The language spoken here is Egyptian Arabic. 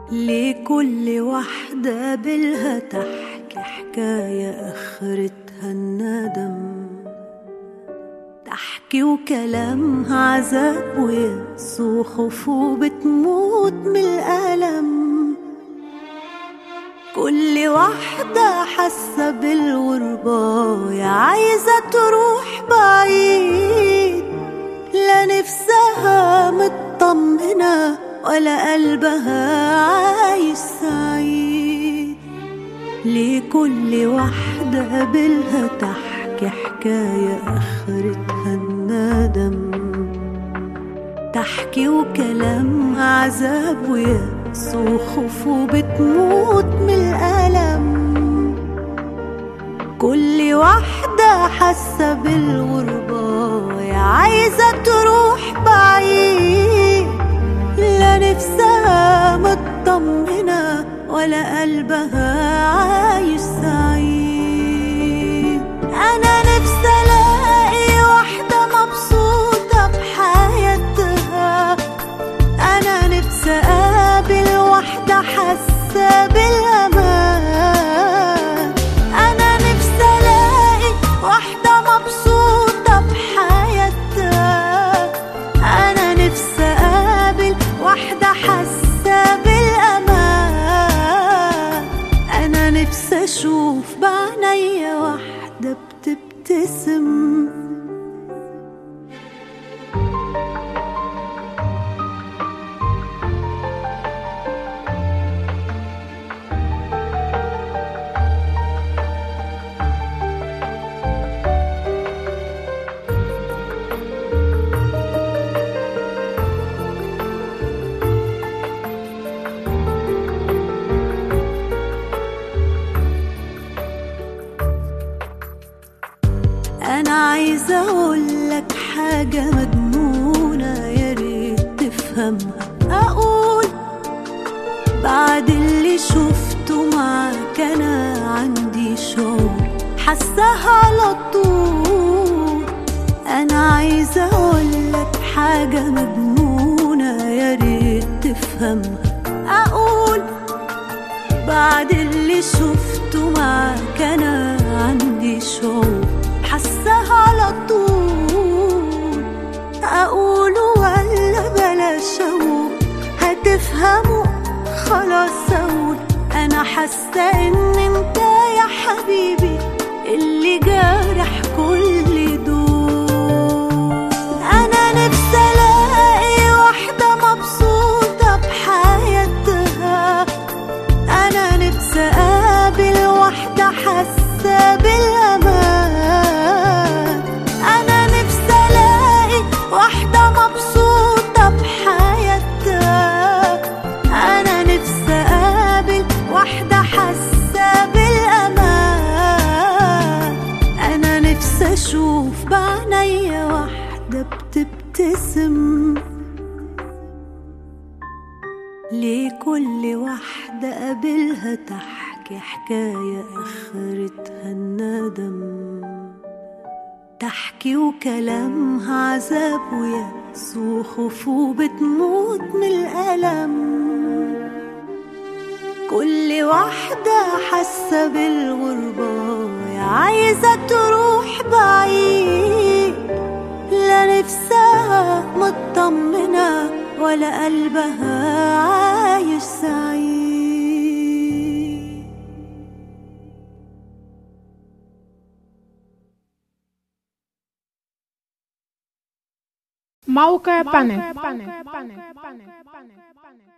لكل واحدة بالها تحكي حكاية آخرتها الندم تحكي وكلامها عذاب ويأس وخوف وبتموت من الألم كل واحدة حاسة بالغربة يا عايزة تروح بعيد لا نفسها مطمنة ولا قلبها عايش سعيد لكل واحدة بالها تحكي حكاية آخرتها الندم تحكي وكلامها عذاب ويأس وخوف وبتموت من الألم كل واحدة حاسة بالغربة يا عايزة تروح بعيد لا نفسها مطمنة ولا قلبها عايش سعيد أنا نفسي ألاقي واحدة مبسوطة بحياتها أنا نفسي أقابل واحدة حاسة بالأمان أنا نفسي ألاقي واحدة مبسوطة بحياتها أنا نفسي أقابل واحدة حاسة بالأمان أنا نفسي أشوف بعينيا واحدة بتبتسم أنا عايزة أقولك حاجة مجنونة يا ريت تفهمها أقول بعد اللي شفته معاك أنا عندي شعور حاساها على طول أنا عايزة أقولك حاجة مجنونة يا ريت تفهمها أقول بعد اللي شفته معاك أنا عندي شعور حاساها على طول أقوله ولا بلاش أقول هتفهموا خلاص أقول أنا حاسة إن أنت يا حبيبي اللي جارح كل دول أنا نفسي ألاقي واحدة مبسوطة بحياتها أنا نفسي أقابل واحدة حاسة بالأمان أنا نفسي ألاقي واحدة مبسوطة بحياتها أنا نفسي أقابل واحدة حاسة بالأمان أنا نفسي أشوف بعينيا واحدة بتبتسم لكل واحدة قابلها تحكي حكاية آخرتها الندم تحكي وكلامها عذاب ويأس وخوف وبتموت من الألم كل واحدة حاسة بالغربة يا عايزة تروح بعيد لا نفسها مطمنة ولا قلبها عايش سعيد موقع بانل